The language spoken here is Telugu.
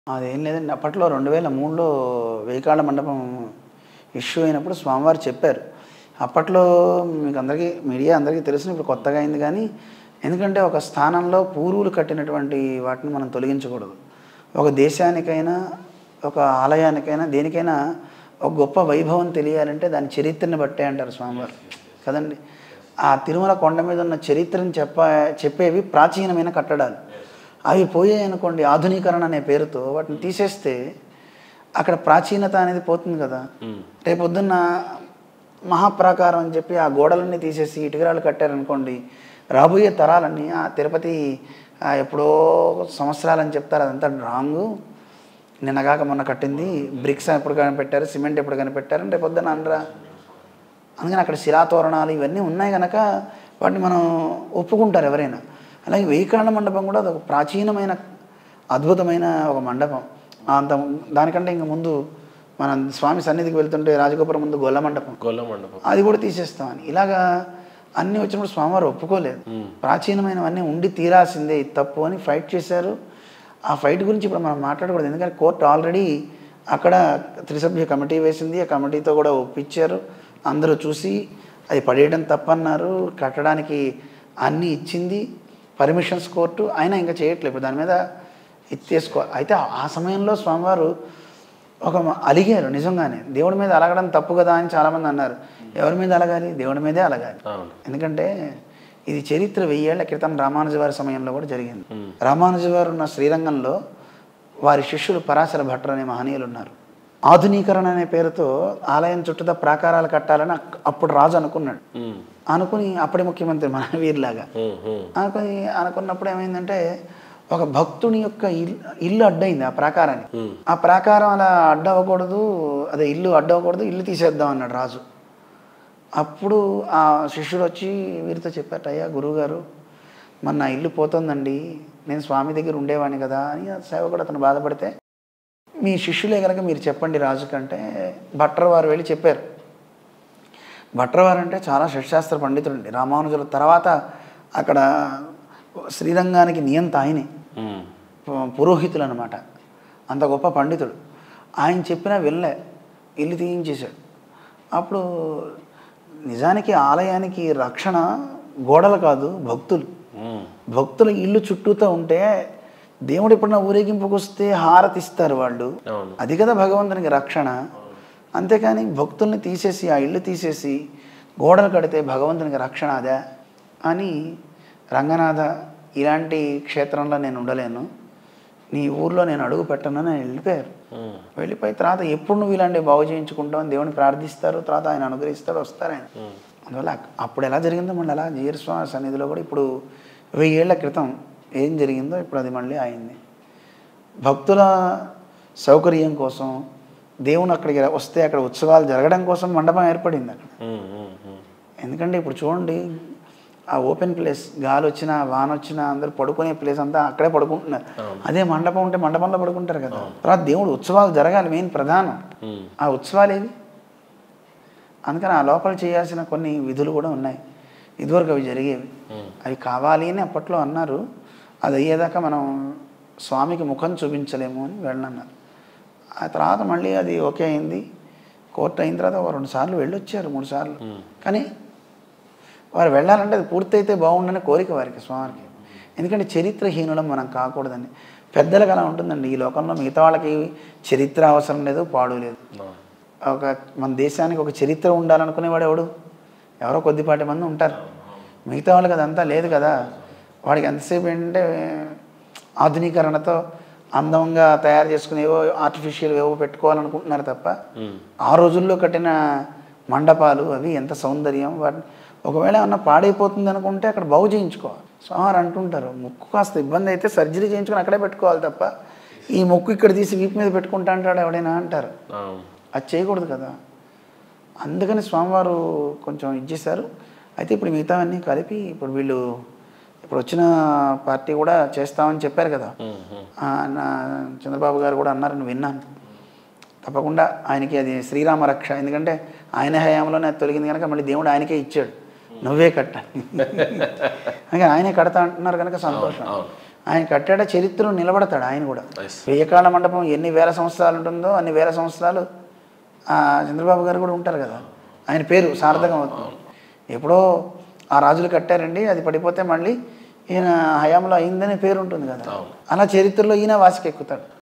అదేం లేదండి అప్పట్లో రెండు వేల మూడులో వేయికాళ్ళ మండపం ఇష్యూ అయినప్పుడు స్వామివారు చెప్పారు అప్పట్లో మీకు అందరికీ మీడియా అందరికీ తెలుసు ఇప్పుడు కొత్తగా అయింది కానీ ఎందుకంటే ఒక స్థానంలో పూర్వులు కట్టినటువంటి వాటిని మనం తొలగించకూడదు ఒక దేశానికైనా ఒక ఆలయానికైనా దేనికైనా ఒక గొప్ప వైభవం తెలియాలంటే దాని చరిత్రని బట్టే అంటారు స్వామివారు కదండి ఆ తిరుమల కొండ మీద ఉన్న చరిత్రని చెప్ప చెప్పేవి ప్రాచీనమైన కట్టడాలు అవి పోయాయి అనుకోండి ఆధునీకరణ అనే పేరుతో వాటిని తీసేస్తే అక్కడ ప్రాచీనత అనేది పోతుంది కదా రేపొద్దున్న మహాప్రాకారం అని చెప్పి ఆ గోడలన్నీ తీసేసి ఇటుకరాలు కట్టారనుకోండి రాబోయే తరాలన్నీ ఆ తిరుపతి ఆ ఎప్పుడో సంవత్సరాలని చెప్తారు అదంతా రాంగు నిన్నగాక మొన్న కట్టింది బ్రిక్స్ ఎప్పుడు కనిపెట్టారు సిమెంట్ ఎప్పుడు కనిపెట్టారు రేపు పొద్దున అనరా అందుకని అక్కడ శిలాతోరణాలు ఇవన్నీ ఉన్నాయి కనుక వాటిని మనం ఒప్పుకుంటారు ఎవరైనా అలాగే వెయ్యికాళ్ళ మండపం కూడా అదొక ప్రాచీనమైన అద్భుతమైన ఒక మండపం అంత దానికంటే ఇంక ముందు మనం స్వామి సన్నిధికి వెళ్తుంటే రాజగోపురం ముందు గొల్ల మండపం గొల్ల మండపం అది కూడా తీసేస్తామని ఇలాగా అన్నీ వచ్చినప్పుడు స్వామివారు ఒప్పుకోలేదు ప్రాచీనమైనవన్నీ ఉండి తీరాల్సిందే ఇది తప్పు అని ఫైట్ చేశారు ఆ ఫైట్ గురించి ఇప్పుడు మనం మాట్లాడకూడదు ఎందుకంటే కోర్టు ఆల్రెడీ అక్కడ త్రిసభ్య కమిటీ వేసింది ఆ కమిటీతో కూడా ఒప్పించారు అందరూ చూసి అది పడేయడం తప్పన్నారు కట్టడానికి అన్నీ ఇచ్చింది పర్మిషన్స్ కోర్టు అయినా ఇంకా చేయట్లేదు ఇప్పుడు దాని మీద ఇది తీసుకో అయితే ఆ సమయంలో స్వామివారు ఒక మ- అలిగారు నిజంగానే దేవుడి మీద అలగడం తప్పు కదా అని చాలామంది అన్నారు ఎవరి మీద అలగాలి దేవుడి మీదే అలగాలి అవును ఎందుకంటే ఇది చరిత్ర వెయ్యేళ్ల క్రితం రామానుజ వారి సమయంలో కూడా జరిగింది రామానుజ వారు ఉన్న శ్రీరంగంలో వారి శిష్యులు పరాశర భట్టర్ అనే మహనీయులు ఉన్నారు ఆధునీకరణ అనే పేరుతో ఆలయం చుట్టూతా ప్రాకారాలు కట్టాలని అక్- అప్పుడు రాజు అనుకున్నాడు ఉమ్, అనుకుని అప్పటి ముఖ్యమంత్రి మన వీరిలాగా ఉమ్, ఉమ్, అనుకుని అనుకున్నప్పుడు ఏమైందంటే ఒక భక్తుని యొక్క ఇల్లు ఇల్లు అడ్డైంది ఆ ప్రాకారానికి ఉమ్. ఆ ప్రాకారం అలా అడ్డవకూడదు అదే ఇల్లు అడ్డవకూడదు ఇల్లు తీసేద్దాం అన్నాడు రాజు అప్పుడు ఆ శిష్యుడు వచ్చి వీరితో చెప్పాట అయ్యా గురువుగారు మరి నా ఇల్లు పోతుందండి నేను స్వామి దగ్గర ఉండేవాడిని కదా అని ఆ సేవకుడు అతను బాధపడితే మీ శిష్యులే కనుక మీరు చెప్పండి రాజు కంటే భట్టర్ వారు వెళ్ళి చెప్పారు భట్రవారు అంటే చాలా షట్శాస్త్ర పండితుడండి రామానుజుల తర్వాత అక్కడ శ్రీరంగానికి నియంత ఆయనే ఉమ్, పు- పురోహితులు అనమాట అంత గొప్ప పండితుడు ఆయన చెప్పినా వెళ్ళే ఇల్లు తీయించేశాడు అప్పుడు నిజానికి ఆలయానికి రక్షణ గోడలు కాదు భక్తులు ఉమ్, భక్తుల ఇల్లు చుట్టూతో ఉంటే దేవుడు ఎప్పుడన్నా ఊరేగింపుకు వస్తే హారతి ఇస్తారు వాళ్ళు అవును అది కదా భగవంతునికి రక్షణ అంతేకాని భక్తుల్ని తీసేసి ఆ ఇల్లు తీసేసి గోడలు కడితే భగవంతునికి రక్షణ అదే అని రంగనాథ ఇలాంటి క్షేత్రంలో నేను ఉండలేను నీ ఊర్లో నేను అడుగు పెట్టను అని వెళ్ళిపోయారు ఉమ్, వెళ్ళిపోయి తర్వాత ఎప్పుడు నువ్వు ఇలాంటివి బాగు చేయించుకుంటావు అని దేవుని ప్రార్థిస్తారు తర్వాత ఆయన అనుగ్రహిస్తాడు వస్తారు ఆయన ఉమ్, అందువల్ల అప్పుడు ఎలా జరిగిందో మళ్ళీ అలా జీరస్వామి సన్నిధిలో కూడా ఇప్పుడు వెయ్యేళ్ల క్రితం ఏం జరిగిందో ఇప్పుడు అది మళ్ళీ అయింది భక్తుల సౌకర్యం కోసం దేవుని అక్కడికి వస్తే అక్కడ ఉత్సవాలు జరగడం కోసం మండపం ఏర్పడింది అక్కడ ఉమ్, ఉమ్, ఉమ్. ఎందుకంటే ఇప్పుడు చూడండి ఆ ఓపెన్ ప్లేస్ గాలి వచ్చినా వాన వచ్చినా అందరూ పడుకునే ప్లేస్ అంతా అక్కడే పడుకుంటున్నారు అదే మండపం ఉంటే మండపంలో పడుకుంటారు కదా తర్వాత దేవుడు ఉత్సవాలు జరగాలి మెయిన్ ప్రధానం ఉమ్, ఆ ఉత్సవాలు ఏవి అందుకని ఆ లోపల చేయాల్సిన కొన్ని విధులు కూడా ఉన్నాయి ఇదివరకు అవి జరిగేవి ఉమ్. అవి కావాలి అని అప్పట్లో అన్నారు అది అయ్యేదాకా మనం స్వామికి ముఖం చూపించలేము అని వెళ్ళన్నారు ఆ తర్వాత మళ్ళీ అది ఓకే అయింది కోర్టు అయిన తర్వాత ఒక రెండు సార్లు వెళ్ళొచ్చారు మూడు సార్లు కానీ వారు వెళ్ళాలంటే అది పూర్తయితే బాగుండని కోరిక వారికి స్వామికి ఎందుకంటే చరిత్రహీనులం మనం కాకూడదని పెద్దలకు అలా ఉంటుందండి ఈ లోకంలో మిగతా వాళ్ళకి చరిత్ర అవసరం లేదు పాడు లేదు అవును. ఒక మన దేశానికి ఒక చరిత్ర ఉండాలనుకునేవాడు ఎవడు ఎవరో కొద్దిపాటి మంది ఉంటారు మిగతా వాళ్ళకి అదంతా లేదు కదా వాడికి ఎంతసేపు ఏంటంటే ఆధునీకరణతో అందంగా తయారు చేసుకుని ఏవో ఆర్టిఫిషియల్ ఏవో పెట్టుకోవాలనుకుంటున్నారు తప్ప ఉమ్, ఆ రోజుల్లో కట్టిన మండపాలు అవి ఎంత సౌందర్యం వాటి ఒకవేళ ఏమన్నా పాడైపోతుంది అనుకుంటే అక్కడ బాగు చేయించుకోవాలి స్వామి అంటుంటారు ముక్కు కాస్త ఇబ్బంది అయితే సర్జరీ చేయించుకొని అక్కడే పెట్టుకోవాలి తప్ప ఈ ముక్కు ఇక్కడ తీసి వీపు మీద పెట్టుకుంటా అంటాడు ఎవడైనా అంటారు అవును. అది చేయకూడదు కదా అందుకని స్వామివారు కొంచెం ఇచ్చేశారు అయితే ఇప్పుడు మిగతావన్నీ కలిపి ఇప్పుడు వీళ్ళు ఇప్పుడు వచ్చిన పార్టీ కూడా చేస్తామని చెప్పారు కదా ఉమ్, ఉమ్. ఆ, నా చంద్రబాబు గారు కూడా అన్నారని విన్నాను తప్పకుండా ఆయనకి అది శ్రీరామ రక్ష ఎందుకంటే ఆయన హయాంలోనే అది తొలగింది కనుక మళ్ళీ దేవుడు ఆయనకే ఇచ్చాడు నువ్వే కట్ట అందుకే ఆయనే కడతా అంటున్నారు కనుక సంతోషం అవును. ఆయన కట్టాడ చరిత్రలో నిలబడతాడు ఆయన కూడా Nice. వెయ్యకాల మండపం ఎన్ని వేల సంవత్సరాలు ఉంటుందో అన్ని వేల సంవత్సరాలు ఆ చంద్రబాబు గారు కూడా ఉంటారు కదా ఆయన పేరు సార్థకం అవుతుంది ఎప్పుడో ఆ రాజులు కట్టారండి అది పడిపోతే మళ్ళీ ఈయన హయాంలో అయిందనే పేరు ఉంటుంది కదా అవును. అలా చరిత్రలో ఈయన వాసికెక్కుతాడు